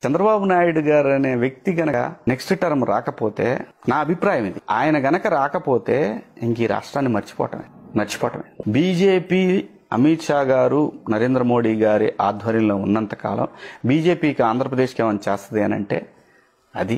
చంద్రబాబు నాయుడు గారు అనే వ్యక్తి గనక నెక్స్ట్ టర్మ్ రాకపోతే నా అభిప్రాయం ఇది ఆయన గనక రాకపోతే ఇంక ఈ రాష్ట్రాన్ని మర్చిపోవటమే మర్చిపోవటమే బీజేపీ అమిత్ షా గారు నరేంద్ర మోడీ గారి ఆధ్వర్యంలో ఉన్నంత కాలం బీజేపీకి ఆంధ్రప్రదేశ్కి ఏమైనా చేస్తుంది అని అంటే అది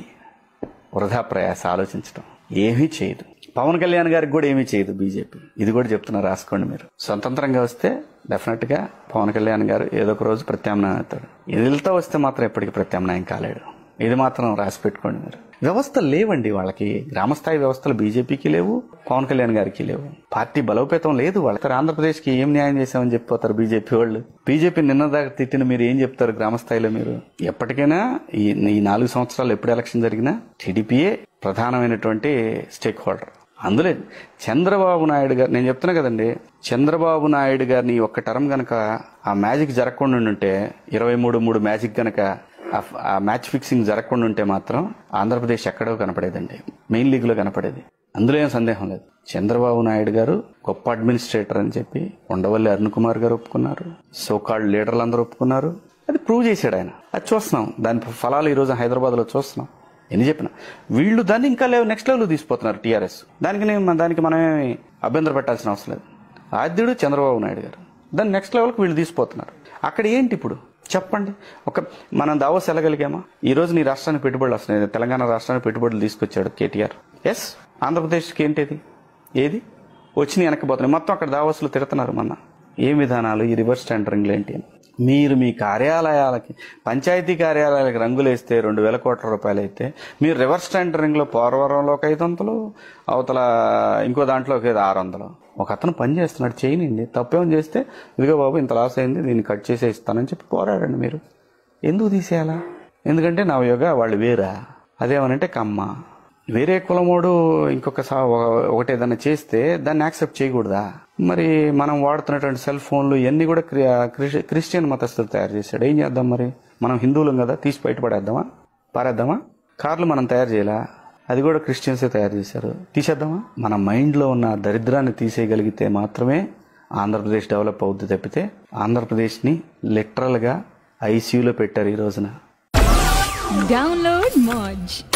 వృధా ప్రయాస ఆలోచించడం ఏమీ చేయదు పవన్ కళ్యాణ్ గారికి కూడా ఏమీ చేయదు బీజేపీ ఇది కూడా చెప్తున్నా రాసుకోండి మీరు స్వతంత్రంగా వస్తే డెఫినెట్ గా పవన్ కళ్యాణ్ గారు ఏదో ఒక రోజు ప్రత్యామ్నాయం అవుతాడు ఎదులతో వస్తే మాత్రం ఎప్పటికీ ప్రత్యామ్నాయం కాలేడు ఇది మాత్రం రాసి పెట్టుకోండి మీరు వ్యవస్థలు లేవండి వాళ్ళకి గ్రామస్థాయి వ్యవస్థలు బీజేపీకి లేవు పవన్ కళ్యాణ్ గారికి లేవు పార్టీ బలోపేతం లేదు వాళ్ళకి ఆంధ్రప్రదేశ్ కి ఏం న్యాయం చేశామని చెప్పిపోతారు బీజేపీ వాళ్ళు బీజేపీ నిన్న దాకా తిట్టిన మీరు ఏం చెప్తారు గ్రామస్థాయిలో మీరు ఎప్పటికైనా ఈ ఈ నాలుగు సంవత్సరాలు ఎప్పుడు ఎలక్షన్ జరిగినా టీడీపీయే ప్రధానమైనటువంటి స్టేక్ హోల్డర్ అందులో చంద్రబాబు నాయుడు గారు నేను చెప్తున్నా కదండి చంద్రబాబు నాయుడు గారిని ఒక్క టర్మ్ గనక ఆ మ్యాజిక్ జరగకుండా ఉంటే ఇరవై మూడు మూడు మ్యాజిక్ గనక ఆ- ఆ మ్యాచ్ ఫిక్సింగ్ జరగకుండా ఉంటే మాత్రం ఆంధ్రప్రదేశ్ ఎక్కడో కనపడేదండి మెయిన్ లీగ్ లో కనపడేది అందులో ఏం సందేహం లేదు చంద్రబాబు నాయుడు గారు గొప్ప అడ్మినిస్ట్రేటర్ అని చెప్పి ఉండవల్లి అరుణ్ కుమార్ గారు ఒప్పుకున్నారు సోకాల్డ్ లీడర్లు అందరూ ఒప్పుకున్నారు అది ప్రూవ్ చేశాడు ఆయన అది చూస్తున్నాం దాని ఫలాలు ఈ రోజు హైదరాబాద్ లో చూస్తున్నాం ఎన్ని చెప్పిన వీళ్ళు దాన్ని ఇంకా లేవు నెక్స్ట్ లెవెల్ తీసుకుపోతున్నారు టీఆర్ఎస్ దానికి నేను దానికి మనమేమి అభ్యంతర పెట్టాల్సిన అవసరం లేదు ఆద్యుడు చంద్రబాబు నాయుడు గారు దాన్ని నెక్స్ట్ లెవెల్కి వీళ్ళు తీసుకుపోతున్నారు అక్కడ ఏంటి ఇప్పుడు చెప్పండి ఒక మనం దావోస్ వెళ్ళగలిగామా ఈ రోజు నీ రాష్ట్రానికి పెట్టుబడులు వస్తున్నాయి తెలంగాణ రాష్ట్రానికి పెట్టుబడులు తీసుకొచ్చాడు కేటీఆర్ ఎస్ ఆంధ్రప్రదేశ్కి ఏంటిది ఏది వచ్చి వెనక్కిపోతున్నాయి మొత్తం అక్కడ దావోస్లో తిడుతున్నారు మొన్న ఏం విధానాలు ఈ రివర్స్ టెండరింగ్లు ఏంటి అని మీరు మీ కార్యాలయాలకి పంచాయతీ కార్యాలయాలకి రంగులేస్తే రెండు వేల కోట్ల రూపాయలు అయితే మీరు రివర్స్ టెండరింగ్లో పోలవరంలో ఒక ఐదు వందలు అవతల ఇంకో దాంట్లో ఒక ఆరు వందలు ఒక అతను పని చేస్తున్నాడు చేయనండి తప్పేం చేస్తే ఇదిగో బాబు ఇంత లాస్ అయింది దీన్ని కట్ చేసే ఇస్తానని చెప్పి పోరాడండి మీరు ఎందుకు తీసేయాలా ఎందుకంటే నా యోగా వాళ్ళు వేరా అదేమనంటే కమ్మ వేరే కులమోడు ఇంకొక సా- ఒక- ఒకటి ఏదైనా చేస్తే దాన్ని యాక్సెప్ట్ చేయకూడదా మరి మనం వాడుతున్నటువంటి సెల్ ఫోన్లు ఇవన్నీ కూడా క్రి- క్రిస్- క్రిస్టియన్ మతస్థులు తయారు చేశాడు ఏం చేద్దాం మరి మనం హిందువులం కదా తీసి బయట పడేద్దామా పారేద్దామా కార్లు మనం తయారు చేయాలా అది కూడా క్రిస్టియన్సే తయారు చేశారు తీసేద్దామా మన మైండ్లో ఉన్న దరిద్రాన్ని తీసేయగలిగితే మాత్రమే ఆంధ్రప్రదేశ్ డెవలప్ అవుద్ది తప్పితే ఆంధ్రప్రదేశ్ని లిటరల్గా ఐసీయూలో పెట్టారు ఈ రోజున Download Moj.